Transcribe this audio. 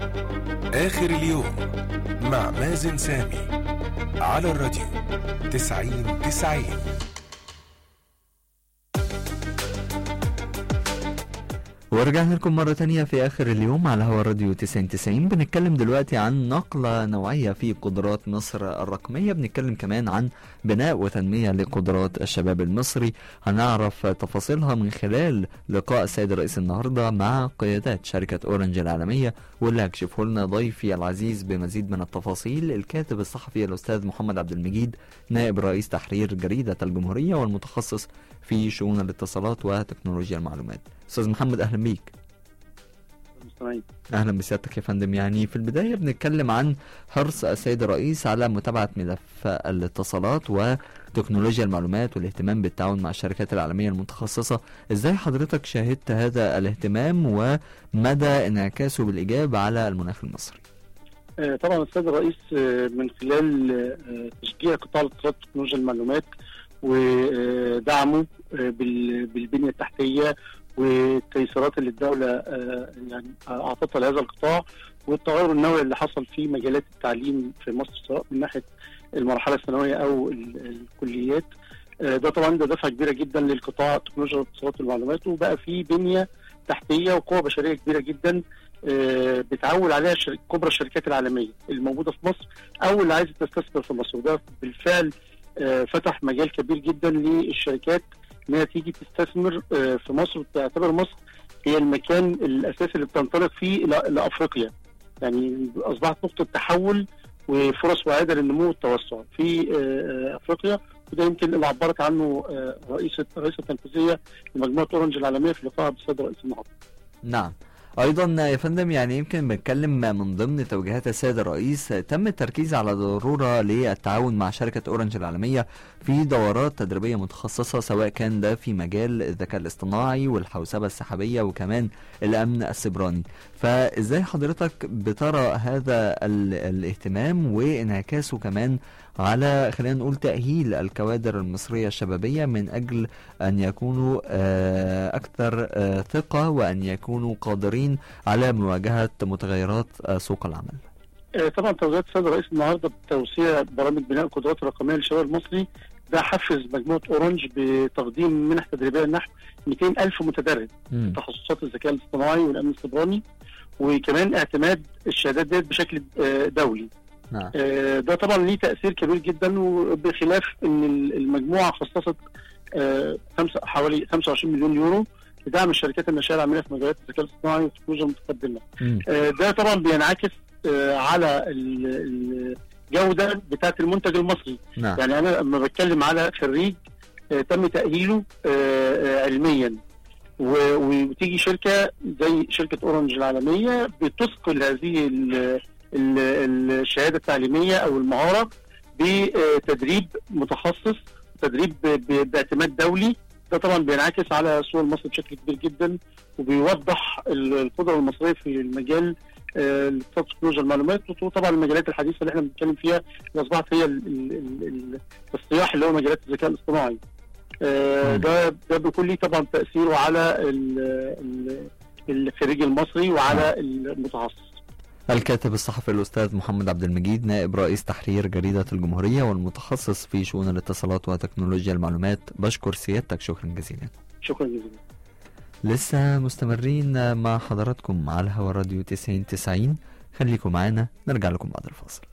آخر اليوم مع مازن سامي على الراديو تسعين تسعين ورجعنا لكم مرة تانية في آخر اليوم على هوا الراديو 9090 بنتكلم دلوقتي عن نقلة نوعية في قدرات مصر الرقمية بنتكلم كمان عن بناء وتنمية لقدرات الشباب المصري هنعرف تفاصيلها من خلال لقاء السيد الرئيس النهاردة مع قيادات شركة أورنج العالمية واللي هيكشفه لنا ضيفي العزيز بمزيد من التفاصيل الكاتب الصحفي الأستاذ محمد عبد المجيد نائب رئيس تحرير جريدة الجمهورية والمتخصص في شؤون الاتصالات وتكنولوجيا المعلومات استاذ محمد اهلا بيك مستمعين اهلا بسيادتك يا فندم يعني في البدايه بنتكلم عن حرص السيد الرئيس على متابعه ملف الاتصالات وتكنولوجيا المعلومات والاهتمام بالتعاون مع الشركات العالميه المتخصصه ازاي حضرتك شاهدت هذا الاهتمام ومدى انعكاسه بالايجاب على المناخ المصري آه، طبعا السيد الرئيس آه، من خلال آه، تشجيع قطاع الاتصالات وتكنولوجيا المعلومات ودعمه آه، بال- بالبنيه التحتيه والتيسيرات اللي الدوله آه، يعني اعطتها لهذا القطاع والتغير النوعي اللي حصل في مجالات التعليم في مصر سواء من ناحيه المرحله الثانويه او ال- الكليات آه، ده طبعا ده دفعه كبيره جدا للقطاع تكنولوجيا الاتصالات والمعلومات وبقى في بنيه تحتيه وقوه بشريه كبيره جدا آه، بتعول عليها شر- كبرى الشركات العالميه الموجوده في مصر او اللي عايزه تستثمر في مصر وده بالفعل آه، فتح مجال كبير جدا للشركات ان هي تيجي تستثمر آه، في مصر وتعتبر مصر هي المكان الاساسي اللي بتنطلق فيه الى إلى افريقيا يعني اصبحت نقطه تحول وفرص واعده للنمو والتوسع في آه، آه، افريقيا وده يمكن اللي عبرت عنه آه، رئيسه الرئيسه التنفيذيه لمجموعه اورنج العالميه في لقاء بالسيد الرئيس النهارده. نعم ايضا يا فندم يعني يمكن بنتكلم من ضمن توجيهات السيد الرئيس تم التركيز على ضروره للتعاون مع شركه اورنج العالميه في دورات تدريبيه متخصصه سواء كان ده في مجال الذكاء الاصطناعي والحوسبه السحابيه وكمان الامن السيبراني فازاي حضرتك بترى هذا ال- الاهتمام وانعكاسه كمان على خلينا نقول تأهيل الكوادر المصرية الشبابية من أجل أن يكونوا آه، أكثر آه، ثقة وأن يكونوا قادرين على مواجهة متغيرات آه، سوق العمل آه، طبعا توجيهات السيد الرئيس النهارده بتوسيع برامج بناء القدرات الرقميه للشباب المصري ده حفز مجموعه اورنج بتقديم منح تدريبيه نحو 200 الف متدرب مم. تخصصات الذكاء الاصطناعي والامن السيبراني وكمان اعتماد الشهادات ديت بشكل آه، دولي نعم آه، ده طبعا ليه تاثير كبير جدا وبخلاف ان المجموعه خصصت آه، خمسة حوالي 25 مليون يورو لدعم الشركات الناشئه العامله في مجالات الذكاء الاصطناعي والتكنولوجيا المتقدمه مم. آه، ده طبعا بينعكس آه، على ال- الجوده بتاعه المنتج المصري نعم يعني انا لما بتكلم على خريج آه، تم تاهيله آه، آه، علميا و- وتيجي شركه زي شركه اورنج العالميه بتثقل هذه ال- ال- الشهاده التعليميه او المهاره بتدريب متخصص تدريب ب- ب- باعتماد دولي ده طبعا بينعكس على السوق المصري بشكل كبير جدا وبيوضح ال- القدره المصريه في المجال آه، الاقتصاد تكنولوجيا المعلومات وطبعا المجالات الحديثه اللي احنا بنتكلم فيها اللي اصبحت هي ال- ال- ال- ال- الصياح اللي هو مجالات الذكاء الاصطناعي. آه، مم. ده ده بيكون ليه طبعا تاثيره على ال- ال- الخريج المصري وعلى المتخصص. الكاتب الصحفي الأستاذ محمد عبد المجيد نائب رئيس تحرير جريدة الجمهورية والمتخصص في شؤون الاتصالات وتكنولوجيا المعلومات بشكر سيادتك شكرا جزيلا شكرا جزيلا. لسه مستمرين مع حضراتكم على هوا راديو 90 90 خليكم معانا نرجع لكم بعد الفاصل